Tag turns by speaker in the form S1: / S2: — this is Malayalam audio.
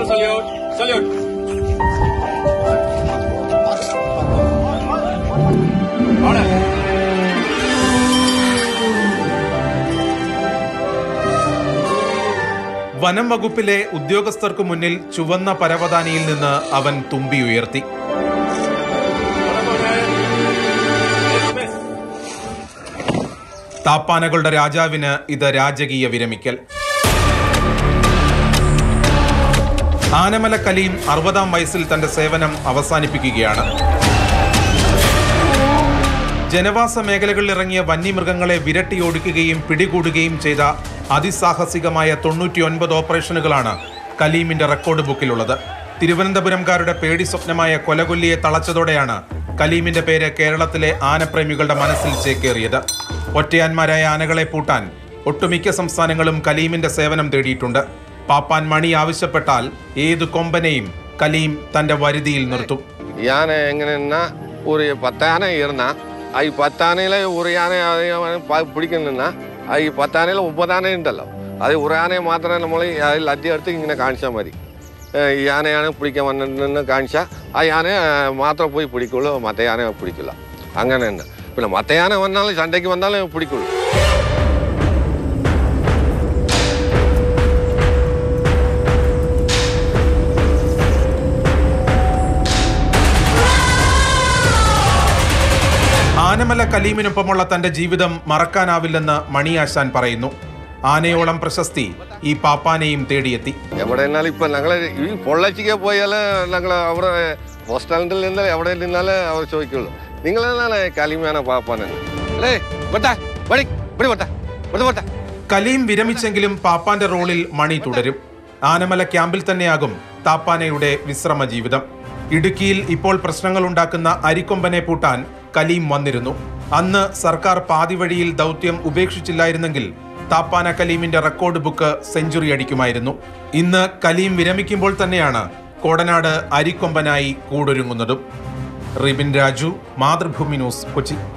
S1: സല്യൂട്ട് സല്യൂട്ട്
S2: വനം വകുപ്പിലെ ഉദ്യോഗസ്ഥർക്കു മുന്നിൽ ചുവന്ന പരവതാനിയിൽ നിന്ന് അവൻ തുമ്പി ഉയർത്തി താപ്പാനകളുടെ രാജാവിന് ഇത് രാജകീയ വിരമിക്കൽ ആനമല കലീം അറുപതാം വയസ്സിൽ തന്റെ സേവനം അവസാനിപ്പിക്കുകയാണ് ജനവാസ മേഖലകളിൽ ഇറങ്ങിയ വന്യമൃഗങ്ങളെ വിരട്ടിയോടിക്കുകയും പിടികൂടുകയും ചെയ്ത അതിസാഹസികമായ തൊണ്ണൂറ്റിയൊൻപത് ഓപ്പറേഷനുകളാണ് കലീമിന്റെ റെക്കോർഡ് ബുക്കിലുള്ളത് തിരുവനന്തപുരംകാരുടെ പേടി സ്വപ്നമായ കൊലകൊല്ലിയെ തളച്ചതോടെയാണ് കലീമിന്റെ പേര് കേരളത്തിലെ ആനപ്രേമികളുടെ മനസ്സിൽ ചേക്കേറിയത് ഒറ്റയാന്മാരായ ആനകളെ പൂട്ടാൻ ഒട്ടുമിക്ക സംസ്ഥാനങ്ങളും കലീമിന്റെ സേവനം തേടിയിട്ടുണ്ട് പാപ്പാൻ മണി ആവശ്യപ്പെട്ടാൽ ഏതു കൊമ്പനെയും കലീം തന്റെ വരുതിയിൽ നിർത്തും
S3: யானை எங்கன்னா ஒரு பத்து யானை இருந்தா அது பத்து யானையில் ஒரு யானை அதை பா- பிடிக்கணும்னா அது பத்து யானையில் ഒമ്പത് ആന ഉണ്ടല്ലോ അത് ഒരു ആനയെ മാത്രമേ നമ്മൾ അതിൽ അടി എടുത്ത് ഇങ്ങനെ കാണിച്ചാൽ മതി ഏഹ് ഈ ആനയാണ് പിടിക്കാൻ വന്നിട്ടുണ്ടെന്ന് കാണിച്ചാൽ ആ ആനയെ മാത്രം പോയി പിടിക്കുള്ളൂ മറ്റേ ആനയെ പിടിക്കില്ല അങ്ങനെയുണ്ട് പിന്നെ മറ്റേ ആന വന്നാലും ചണ്ടയ്ക്ക് വന്നാലും പിടിക്കുള്ളൂ
S2: ആനമല കലീമിനൊപ്പമുള്ള തന്റെ ജീവിതം മറക്കാനാവില്ലെന്ന് മണിയാശാൻ പറയുന്നു ആനയോളം പ്രശസ്തി ഈ പാപ്പാനെയും തേടിയെത്തി
S3: എവിടെ നിന്നാലും ഇപ്പം ഞങ്ങൾ ഈ പൊള്ളച്ചിക്ക് പോയാൽ ഞങ്ങൾ അവിടെ ബസ് സ്റ്റാൻഡിൽ നിന്ന് എവിടെ നിന്നാലും അവർ ചോദിക്കുള്ളൂ നിങ്ങൾ എന്താണ് കലിമേന പാപ്പാനെന്ന് അല്ലേ വെട്ടാ വടി വടി വെട്ടാ വെട്ട് വെട്ടാ
S2: കലീം വിരമിച്ചെങ്കിലും പാപ്പാന്റെ റോളിൽ മണി തുടരും ആനമല ക്യാമ്പിൽ തന്നെയാകും താപ്പാനയുടെ വിശ്രമ ജീവിതം ഇടുക്കിയിൽ ഇപ്പോൾ പ്രശ്നങ്ങൾ ഉണ്ടാക്കുന്ന അരിക്കൊമ്പനെ പൂട്ടാൻ കലീം വന്നിരുന്നു അന്ന് സർക്കാർ പാതിവഴിയിൽ ദൗത്യം ഉപേക്ഷിച്ചില്ലായിരുന്നെങ്കിൽ താപ്പാന കലീമിന്റെ റെക്കോർഡ് ബുക്ക് സെഞ്ചുറി അടിക്കുമായിരുന്നു ഇന്ന് കലീം വിരമിക്കുമ്പോൾ തന്നെയാണ് കോടനാട് അരിക്കൊമ്പനായി കൂടൊരുങ്ങുന്നതും റിബിൻ രാജു മാതൃഭൂമി ന്യൂസ് കൊച്ചി